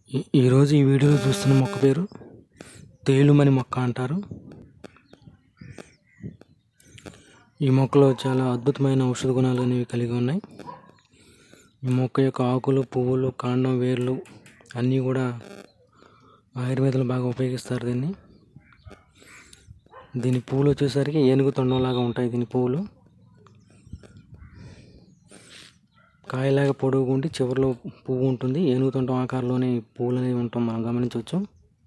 ఈ- ఈరోజు ఈ వీడియోలో చూస్తున్న మొక్క పేరు తేలుమని మొక్క అంటారు ఈ మొక్కలో చాలా అద్భుతమైన ఔషధ గుణాలు అనేవి కలిగి ఉన్నాయి ఈ మొక్క యొక్క ఆకులు పువ్వులు కాండం వేర్లు అన్నీ కూడా ఆయుర్వేదంలో బాగా ఉపయోగిస్తారు దీన్ని దీని పువ్వులు వచ్చేసరికి ఏనుగు తొండంలాగా ఉంటాయి దీని పువ్వులు కాయలాగా పొడుగు ఉండి చివరిలో పువ్వు ఉంటుంది ఏనుగు తొండం ఆకారంలోనే ఈ పువ్వులు అనేవి ఉంటాం మనం గమనించవచ్చు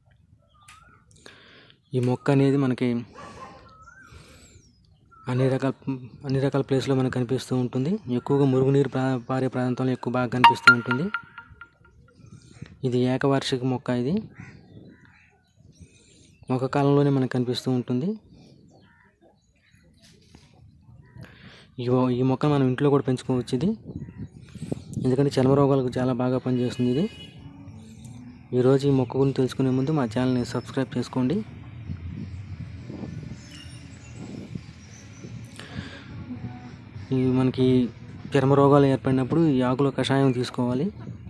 ఈ మొక్క అనేది మనకి అన్ని రకాల అన్ని రకాల ప్లేస్లో మనకు కనిపిస్తూ ఉంటుంది ఎక్కువగా మురుగునీరు ప్రా పారే ప్రాంతంలో ఎక్కువ బాగా కనిపిస్తూ ఉంటుంది ఇది ఏకవార్షిక మొక్క ఇది ఒక కాలంలోనే మనకు కనిపిస్తూ ఉంటుంది ఈ మొ- ఈ మొక్క మనం ఇంట్లో కూడా పెంచుకోవచ్చు ఇది ఎందుకంటే చర్మ రోగాలకు చాలా బాగా పనిచేస్తుంది ఇది ఈరోజు ఈ మొక్క గురించి తెలుసుకునే ముందు మా ఛానల్ని సబ్స్క్రైబ్ చేసుకోండి ఈ మనకి చర్మ రోగాలు ఏర్పడినప్పుడు ఈ ఆకుల కషాయం తీసుకోవాలి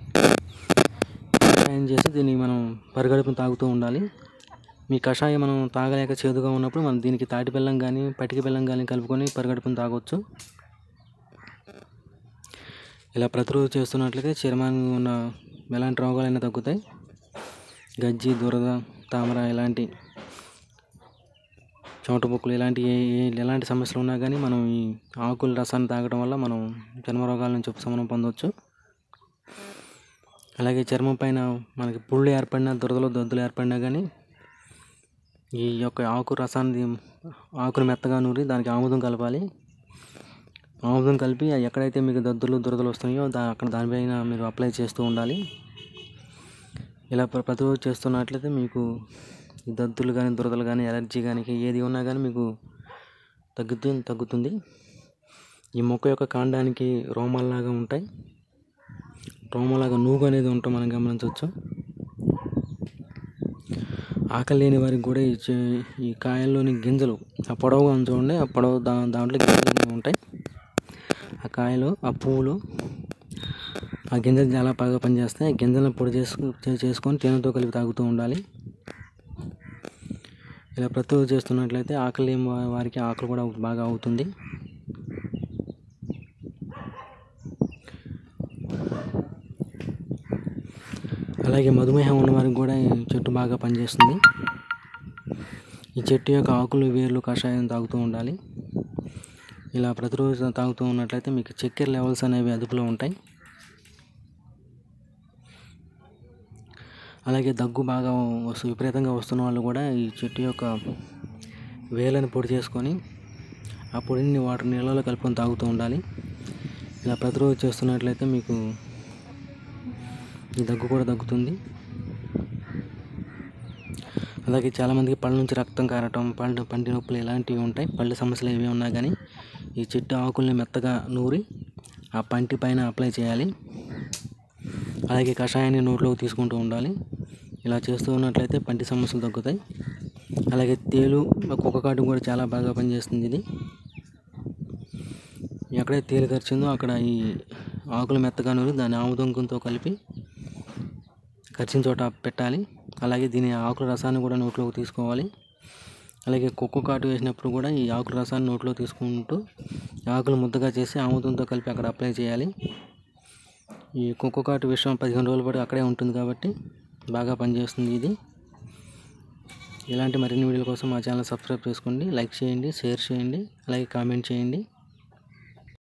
కషాయం చేసి దీన్ని మనం పరిగడుపున తాగుతూ ఉండాలి మీ కషాయం మనం తాగలేక చేదుగా ఉన్నప్పుడు మనం దీనికి తాటి బెల్లం కానీ పటిక బెల్లం కానీ కలుపుకొని పరిగడుపున తాగొచ్చు ఇలా ప్రతిరోజు చేస్తున్నట్లయితే చర్మానికి ఉన్న ఎలాంటి రోగాలైనా తగ్గుతాయి గజ్జి దురద తామర ఇలాంటి చెమట పొక్కులు ఇలాంటి ఏ ఏ- ఎలాంటి సమస్యలు ఉన్నా కానీ మనం ఈ ఆకుల రసాన్ని తాగడం వల్ల మనం చర్మ రోగాల నుంచి ఉపశమనం పొందవచ్చు అలాగే చర్మం పైన మనకి పుళ్ళు ఏర్పడినా దురదలు దద్దులు ఏర్పడినా కానీ ఈ యొక్క ఆకు రసాన్ని ఆకును మెత్తగా నూరి దానికి ఆముదం కలపాలి ఆముదం కలిపి అది ఎక్కడైతే మీకు దద్దులు దురదలు వస్తున్నాయో దా అక్కడ దానిపైన మీరు అప్లై చేస్తూ ఉండాలి ఇలా ప్ర- ప్రతిరోజు చేస్తున్నట్లయితే మీకు ఈ దద్దులు కానీ దురదలు కానీ ఎలర్జీ కానీ ఏది ఉన్నా కానీ మీకు తగ్గుతూ తగ్గుతుంది ఈ మొక్క యొక్క కాండానికి రోమాల్లాగా ఉంటాయి రోమలాగా నూగు అనేది ఉంటాం మనం గమనించవచ్చు ఆకలి లేని వారికి కూడా ఈ చే- ఈ కాయల్లోని గింజలు ఆ పొడవుగా ఉంది చూడండి ఆ పొడవు దా దాంట్లో గింజలు అనేవి ఉంటాయి ఆ కాయలు ఆ పువ్వులు ఆ గింజలు చాలా బాగా పనిచేస్తాయి ఆ గింజలను పొడి చేసుకు చే- చేసుకొని తేనెతో కలిపి తాగుతూ ఉండాలి ఇలా ప్రతిరోజు చేస్తున్నట్లయితే ఆకలి లేని వా- వారికి ఆకలి కూడా బాగా అవుతుంది అలాగే మధుమేహం ఉన్న వారికి కూడా ఈ చెట్టు బాగా పనిచేస్తుంది ఈ చెట్టు యొక్క ఆకులు వేర్లు కషాయం తాగుతూ ఉండాలి ఇలా ప్రతిరోజు తాగుతూ ఉన్నట్లయితే మీకు చక్కెర లెవెల్స్ అనేవి అదుపులో ఉంటాయి అలాగే దగ్గు బాగా వస్తు విపరీతంగా వస్తున్న వాళ్ళు కూడా ఈ చెట్టు యొక్క వేలను పొడి చేసుకొని ఆ పొడిని వాటర్ నీళ్ళలో కలుపుకొని తాగుతూ ఉండాలి ఇలా ప్రతిరోజు చేస్తున్నట్లయితే మీకు ఈ దగ్గు కూడా తగ్గుతుంది అలాగే చాలామందికి పళ్ళ నుంచి రక్తం కారటం పళ్ళు పంటి నొప్పులు ఇలాంటివి ఉంటాయి పళ్ళు సమస్యలు ఏవి ఉన్నా కానీ ఈ చెట్టు ఆకుల్ని మెత్తగా నూరి ఆ పంటి పైన అప్లై చేయాలి అలాగే కషాయాన్ని నోట్లోకి తీసుకుంటూ ఉండాలి ఇలా చేస్తూ ఉన్నట్లయితే పంటి సమస్యలు తగ్గుతాయి అలాగే తేలు కుక్క కాటు కూడా చాలా బాగా పనిచేస్తుంది ఇది ఎక్కడైతే తేలు కరిచిందో అక్కడ ఈ ఆకులు మెత్తగా నూరి దాన్ని ఆముదంకంతో కలిపి కరిచిన చోట పెట్టాలి అలాగే దీని ఆకుల రసాన్ని కూడా నోట్లోకి తీసుకోవాలి అలాగే కుక్క కాటు వేసినప్పుడు కూడా ఈ ఆకుల రసాన్ని నోట్లో తీసుకుంటూ ఆకులు ముద్దగా చేసి ఆముదంతో కలిపి అక్కడ అప్లై చేయాలి ఈ కుక్క కాటు విషయం పదిహేను రోజుల పాటు అక్కడే ఉంటుంది కాబట్టి బాగా పనిచేస్తుంది ఇది ఇలాంటి మరిన్ని వీడియోల కోసం మా ఛానల్ సబ్స్క్రైబ్ చేసుకోండి లైక్ చేయండి షేర్ చేయండి అలాగే కామెంట్ చేయండి